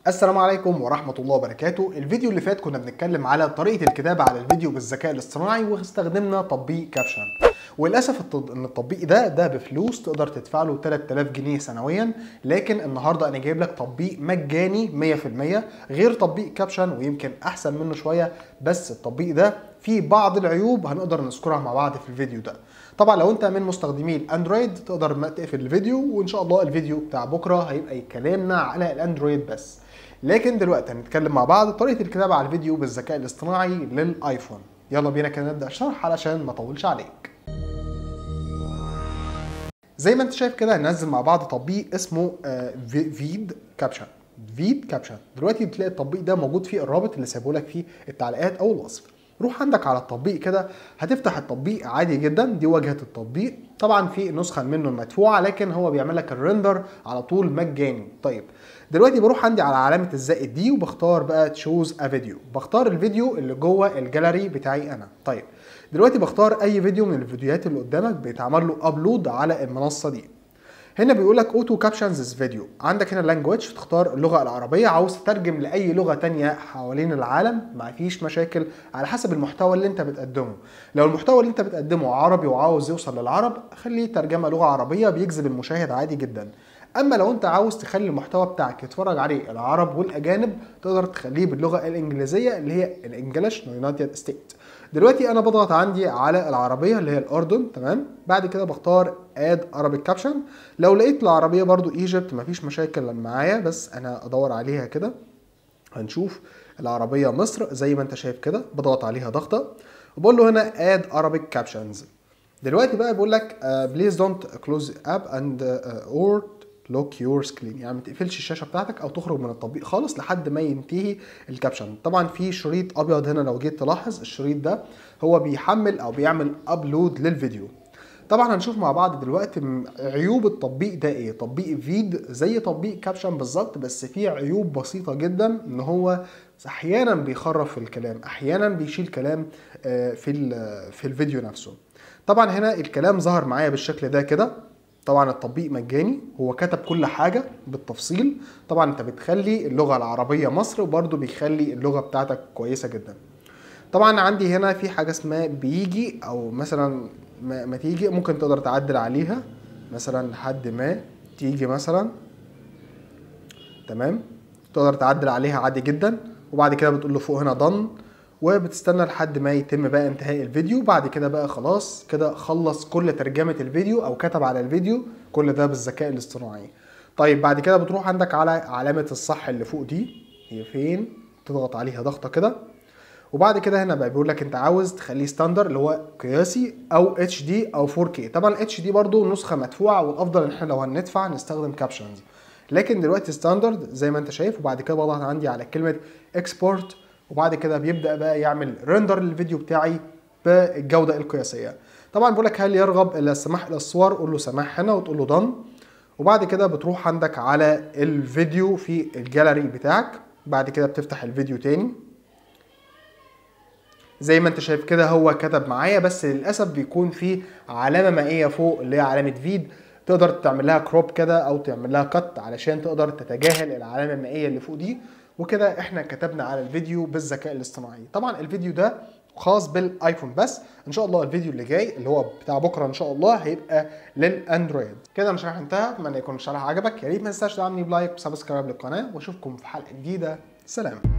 السلام عليكم ورحمة الله وبركاته الفيديو اللي فات كنا بنتكلم على طريقة الكتابة على الفيديو بالذكاء الاصطناعي واستخدمنا تطبيق كابشن وللأسف التط- ان التطبيق ده ده بفلوس تقدر تدفع له 3000 جنيه سنويا لكن النهاردة انا جايب لك تطبيق مجاني 100% غير تطبيق كابشن ويمكن احسن منه شوية بس التطبيق ده فيه بعض العيوب هنقدر نذكرها مع بعض في الفيديو ده طبعا لو انت من مستخدمي الاندرويد تقدر ما تقفل الفيديو وان شاء الله الفيديو بتاع بكره هيبقى كلامنا على الاندرويد بس لكن دلوقتي هنتكلم مع بعض طريقه الكتابه على الفيديو بالذكاء الاصطناعي للايفون يلا بينا كده نبدا الشرح علشان ما اطولش عليك زي ما انت شايف كده هننزل مع بعض تطبيق اسمه آه، في- فيد كابشن فيد كابشن دلوقتي بتلاقي التطبيق ده موجود فيه الرابط اللي سايبه لك في التعليقات او الوصف روح عندك على التطبيق كده هتفتح التطبيق عادي جدا دي واجهه التطبيق طبعا في نسخه منه المدفوعه لكن هو بيعمل لك الريندر على طول مجاني طيب دلوقتي بروح عندي على علامه الزائد دي وبختار بقى تشوز ا فيديو بختار الفيديو اللي جوه الجاليري بتاعي انا طيب دلوقتي بختار اي فيديو من الفيديوهات اللي قدامك بيتعمل له ابلود على المنصه دي هنا بيقول لك اوتو كابشنز فيديو عندك هنا لانجويج تختار اللغه العربيه عاوز تترجم لاي لغه تانية حوالين العالم ما فيش مشاكل على حسب المحتوى اللي انت بتقدمه لو المحتوى اللي انت بتقدمه عربي وعاوز يوصل للعرب خليه ترجمه لغه عربيه بيجذب المشاهد عادي جدا اما لو انت عاوز تخلي المحتوى بتاعك يتفرج عليه العرب والاجانب تقدر تخليه باللغه الانجليزيه اللي هي الانجليش يونايتد ستيت دلوقتي انا بضغط عندي على العربيه اللي هي الاردن تمام بعد كده بختار اد عربي كابشن لو لقيت العربيه برضو ايجيبت مفيش مشاكل معايا بس انا ادور عليها كده هنشوف العربيه مصر زي ما انت شايف كده بضغط عليها ضغطه وبقول له هنا اد عربيك كابشنز دلوقتي بقى بيقول لك بليز دونت كلوز اب اند اور لوك يور سكرين يعني ما تقفلش الشاشه بتاعتك او تخرج من التطبيق خالص لحد ما ينتهي الكابشن طبعا في شريط ابيض هنا لو جيت تلاحظ الشريط ده هو بيحمل او بيعمل ابلود للفيديو طبعا هنشوف مع بعض دلوقتي م- عيوب التطبيق ده ايه تطبيق فيد زي تطبيق كابشن بالظبط بس فيه عيوب بسيطه جدا ان هو احيانا بيخرف في الكلام احيانا بيشيل كلام آه، في ال- في الفيديو نفسه طبعا هنا الكلام ظهر معايا بالشكل ده كده طبعا التطبيق مجاني هو كتب كل حاجه بالتفصيل طبعا انت بتخلي اللغه العربيه مصر وبرده بيخلي اللغه بتاعتك كويسه جدا طبعا عندي هنا في حاجه اسمها بيجي او مثلا ما, ما تيجي ممكن تقدر تعدل عليها مثلا لحد ما تيجي مثلا تمام تقدر تعدل عليها عادي جدا وبعد كده بتقول له فوق هنا ضن وبتستنى لحد ما يتم بقى انتهاء الفيديو بعد كده بقى خلاص كده خلص كل ترجمة الفيديو او كتب على الفيديو كل ده بالذكاء الاصطناعي طيب بعد كده بتروح عندك على علامة الصح اللي فوق دي هي فين تضغط عليها ضغطة كده وبعد كده هنا بقى بيقول لك انت عاوز تخليه ستاندر اللي هو قياسي او اتش دي او 4K طبعا اتش دي برضو نسخه مدفوعه والافضل ان احنا لو هندفع نستخدم كابشنز لكن دلوقتي ستاندرد زي ما انت شايف وبعد كده بضغط عندي على كلمه اكسبورت وبعد كده بيبدا بقى يعمل ريندر للفيديو بتاعي بالجوده القياسيه طبعا بيقول لك هل يرغب الى السماح الى الصور قول له سماح هنا وتقول له دن وبعد كده بتروح عندك على الفيديو في الجاليري بتاعك بعد كده بتفتح الفيديو تاني زي ما انت شايف كده هو كتب معايا بس للاسف بيكون في علامه مائيه فوق اللي هي علامه فيد تقدر تعمل لها كروب كده او تعمل لها كت علشان تقدر تتجاهل العلامه المائيه اللي فوق دي وكده احنا كتبنا على الفيديو بالذكاء الاصطناعي طبعا الفيديو ده خاص بالايفون بس ان شاء الله الفيديو اللي جاي اللي هو بتاع بكره ان شاء الله هيبقى للاندرويد كده انا شرح انتهى اتمنى يكون الشرح عجبك يا ريت ما تنساش تدعمني بلايك وسبسكرايب للقناه واشوفكم في حلقه جديده سلام